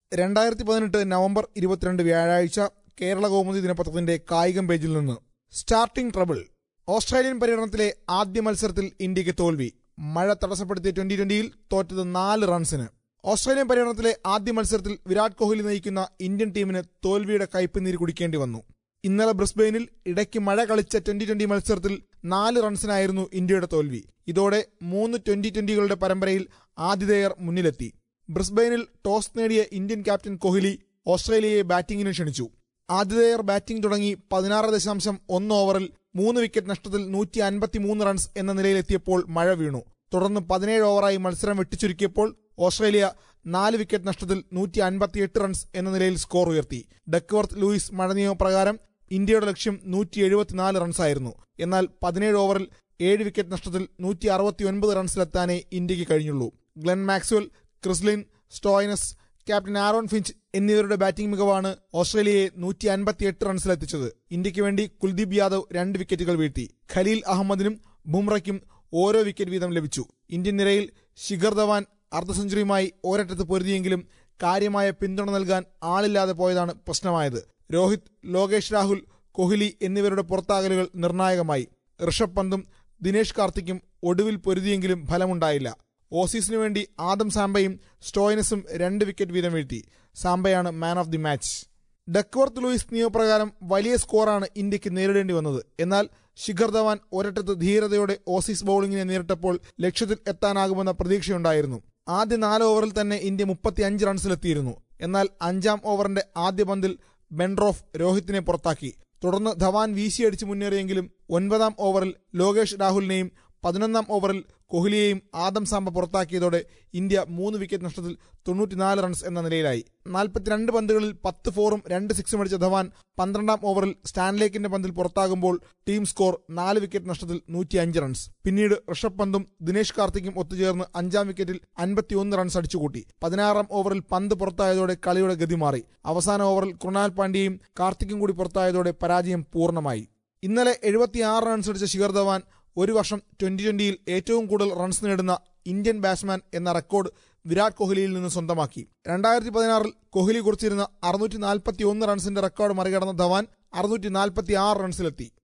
രണ്ടായിരത്തി പതിനെട്ട് നവംബർ ഇരുപത്തിരണ്ട് വ്യാഴാഴ്ച കേരള കൗമുദി ദിനപത്രത്തിന്റെ കായികം പേജിൽ നിന്ന് സ്റ്റാർട്ടിംഗ് ട്രബിൾ ഓസ്ട്രേലിയൻ പര്യടനത്തിലെ ആദ്യ മത്സരത്തിൽ ഇന്ത്യക്ക് തോൽവി മഴ തടസ്സപ്പെടുത്തിയ ട്വന്റി ട്വന്റിയിൽ തോറ്റത് നാല് റൺസിന് ഓസ്ട്രേലിയൻ പര്യടനത്തിലെ ആദ്യ മത്സരത്തിൽ വിരാട് കോഹ്ലി നയിക്കുന്ന ഇന്ത്യൻ ടീമിന് തോൽവിയുടെ കയ്പ് കുടിക്കേണ്ടി വന്നു ഇന്നലെ ബ്രിസ്ബെയിനിൽ ഇടയ്ക്ക് മഴ കളിച്ച ട്വന്റി ട്വന്റി മത്സരത്തിൽ നാല് റൺസിനായിരുന്നു ഇന്ത്യയുടെ തോൽവി ഇതോടെ മൂന്ന് ട്വന്റി ട്വന്റികളുടെ പരമ്പരയിൽ ആതിഥേയർ മുന്നിലെത്തി ബ്രിസ്ബെയിനിൽ ടോസ് നേടിയ ഇന്ത്യൻ ക്യാപ്റ്റൻ കോഹ്ലി ഓസ്ട്രേലിയയെ ബാറ്റിംഗിന് ക്ഷണിച്ചു ആതിഥേയർ ബാറ്റിംഗ് തുടങ്ങി പതിനാറ് ദശാംശം ഒന്ന് ഓവറിൽ മൂന്ന് വിക്കറ്റ് നഷ്ടത്തിൽ നൂറ്റി അൻപത്തിമൂന്ന് റൺസ് എന്ന നിലയിലെത്തിയപ്പോൾ മഴ വീണു തുടർന്ന് പതിനേഴ് ഓവറായി മത്സരം വെട്ടിച്ചുരുക്കിയപ്പോൾ ഓസ്ട്രേലിയ നാല് വിക്കറ്റ് നഷ്ടത്തിൽ നൂറ്റി അൻപത്തിയെട്ട് റൺസ് എന്ന നിലയിൽ സ്കോർ ഉയർത്തി ഡക്വർത്ത് ലൂയിസ് മഴ നിയമപ്രകാരം ഇന്ത്യയുടെ ലക്ഷ്യം നൂറ്റി എഴുപത്തിനാല് റൺസായിരുന്നു എന്നാൽ പതിനേഴ് ഓവറിൽ ഏഴ് വിക്കറ്റ് നഷ്ടത്തിൽ നൂറ്റി അറുപത്തിയൊൻപത് റൺസിലെത്താനേ ഇന്ത്യക്ക് കഴിഞ്ഞുള്ളൂ Glenn Maxwell Chris Lynn Stoinis captain Aaron Finch എന്നിവരുടെ ബാറ്റിംഗ് മികവാണ് ഓസ്ട്രേലിയയെ നൂറ്റി അൻപത്തിയെട്ട് റൺസിലെത്തിച്ചത് ഇന്ത്യക്ക് വേണ്ടി കുൽദീപ് യാദവ് രണ്ട് വിക്കറ്റുകൾ വീഴ്ത്തി ഖലീൽ അഹമ്മദിനും ബുംറയ്ക്കും ഓരോ വിക്കറ്റ് വീതം ലഭിച്ചു ഇന്ത്യൻ നിരയിൽ ശിഖർ ധവാൻ അർദ്ധ സെഞ്ചുറിയുമായി ഒരറ്റത്ത് പൊരുതിയെങ്കിലും കാര്യമായ പിന്തുണ നൽകാൻ ആളില്ലാതെ പോയതാണ് പ്രശ്നമായത് രോഹിത് ലോകേഷ് രാഹുൽ കോഹ്ലി എന്നിവരുടെ പുറത്താകലുകൾ നിർണായകമായി ഋഷഭ് പന്തും ദിനേഷ് കാർത്തിക്കും ഒടുവിൽ പൊരുതിയെങ്കിലും ഫലമുണ്ടായില്ല ഓസീസിനു വേണ്ടി ആദം സാംബയും സ്റ്റോയിനസും രണ്ട് വിക്കറ്റ് വീതം വീഴ്ത്തി സാംബയാണ് man of the match Duckworth Lewis നിയമപ്രകാരം വലിയ സ്കോറാണ് ഇന്ത്യക്ക് നേരിടേണ്ടി വന്നത് എന്നാൽ ശിഖർ ധവാൻ ഒരറ്റത്ത് ധീരതയോടെ ഓസീസ് ബൌളിംഗിനെ നേരിട്ടപ്പോൾ ലക്ഷ്യത്തിൽ എത്താനാകുമെന്ന പ്രതീക്ഷയുണ്ടായിരുന്നു ആദ്യ നാല് ഓവറിൽ തന്നെ ഇന്ത്യ മുപ്പത്തിയഞ്ച് റൺസിലെത്തിയിരുന്നു എന്നാൽ അഞ്ചാം ഓവറിന്റെ ആദ്യ പന്തിൽ ബെൻഡ്രോഫ് രോഹിത്തിനെ പുറത്താക്കി തുടർന്ന് ധവാൻ വീശിയടിച്ച് മുന്നേറിയെങ്കിലും ഒൻപതാം ഓവറിൽ ലോകേഷ് രാഹുലിനെയും പതിനൊന്നാം ഓവറിൽ കോഹ്ലിയെയും ആദം സാമ്പ പുറത്താക്കിയതോടെ ഇന്ത്യ മൂന്ന് വിക്കറ്റ് നഷ്ടത്തിൽ തൊണ്ണൂറ്റിനാല് റൺസ് എന്ന നിലയിലായി നാൽപ്പത്തിരണ്ട് പന്തുകളിൽ പത്ത് ഫോറും രണ്ട് സിക്സും അടിച്ച ധവാൻ പന്ത്രണ്ടാം ഓവറിൽ സ്റ്റാൻലേക്കിന്റെ പന്തിൽ പുറത്താകുമ്പോൾ ടീം സ്കോർ നാല് വിക്കറ്റ് നഷ്ടത്തിൽ നൂറ്റിയഞ്ച് റൺസ് പിന്നീട് ഋഷഭ് പന്തും ദിനേഷ് കാർത്തിക്കും ഒത്തുചേർന്ന് അഞ്ചാം വിക്കറ്റിൽ അൻപത്തിയൊന്ന് റൺസ് അടിച്ചുകൂട്ടി പതിനാറാം ഓവറിൽ പന്ത് പുറത്തായതോടെ കളിയുടെ ഗതി മാറി അവസാന ഓവറിൽ കൃണാൽ പാണ്ഡ്യയും കാർത്തിക്കും കൂടി പുറത്തായതോടെ പരാജയം പൂർണ്ണമായി ഇന്നലെ എഴുപത്തിയാറ് റൺസ് അടിച്ച ശിഖർ ധവാൻ ഒരു വർഷം ട്വന്റി ട്വന്റിയിൽ ഏറ്റവും കൂടുതൽ റൺസ് നേടുന്ന ഇന്ത്യൻ ബാറ്റ്സ്മാൻ എന്ന റെക്കോർഡ് വിരാട് കോഹ്ലിയിൽ നിന്ന് സ്വന്തമാക്കി രണ്ടായിരത്തി പതിനാറിൽ കോഹ്ലി കുറിച്ചിരുന്ന അറുന്നൂറ്റി നാൽപ്പത്തി ഒന്ന് റൺസിന്റെ റെക്കോർഡ് മറികടന്ന ധവാൻ അറുന്നൂറ്റി നാൽപ്പത്തി ആറ് റൺസിലെത്തി